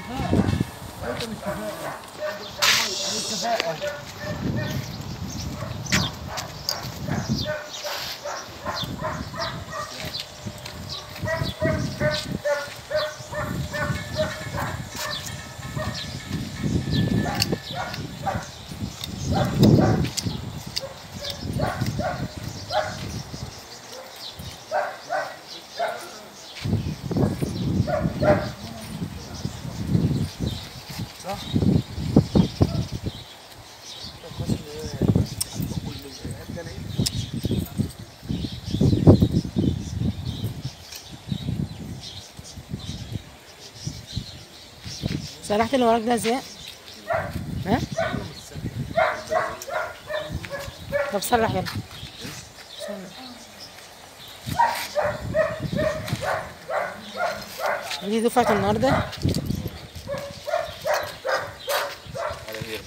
سرحت اللي وراك ده ازاي ها طب سرح يلا سرح. دي دفعة النهارده على غير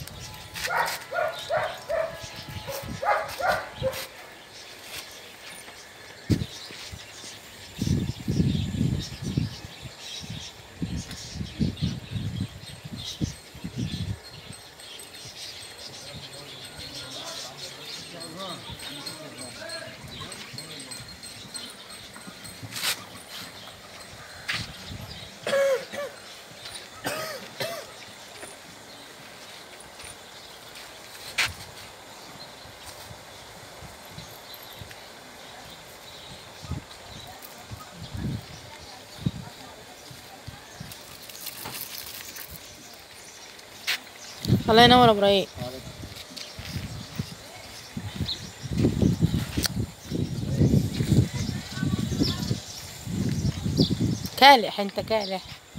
الله ينور يا ابراهيم كالح انت كالح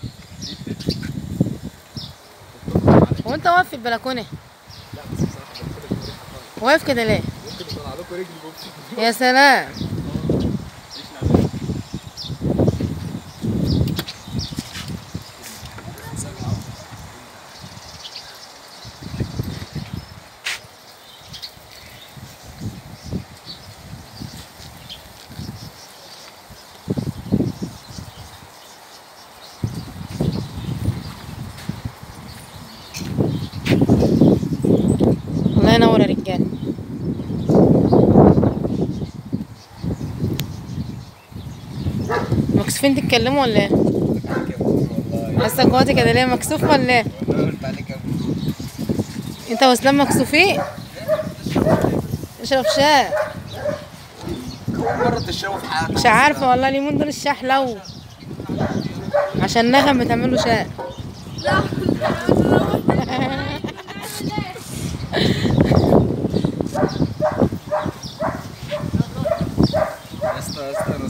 هو انت واقف في البلكونه واقف كده ليه ممكن يطلع لكم رجل بوكسي يا سلام الله ينور يا رجاله مكسوفين تتكلموا ولا ايه؟ حاسه جواتي كده ليه مكسوف ولا ايه؟ قلت عليك يا ابو انت واسلام مكسوفين؟ اشرب شاي مرة تشربوا في حياتك مش عارفه والله اليومين دول الشاي حلو عشان نغم بتعملوا شاي يا اسطى يا اسطى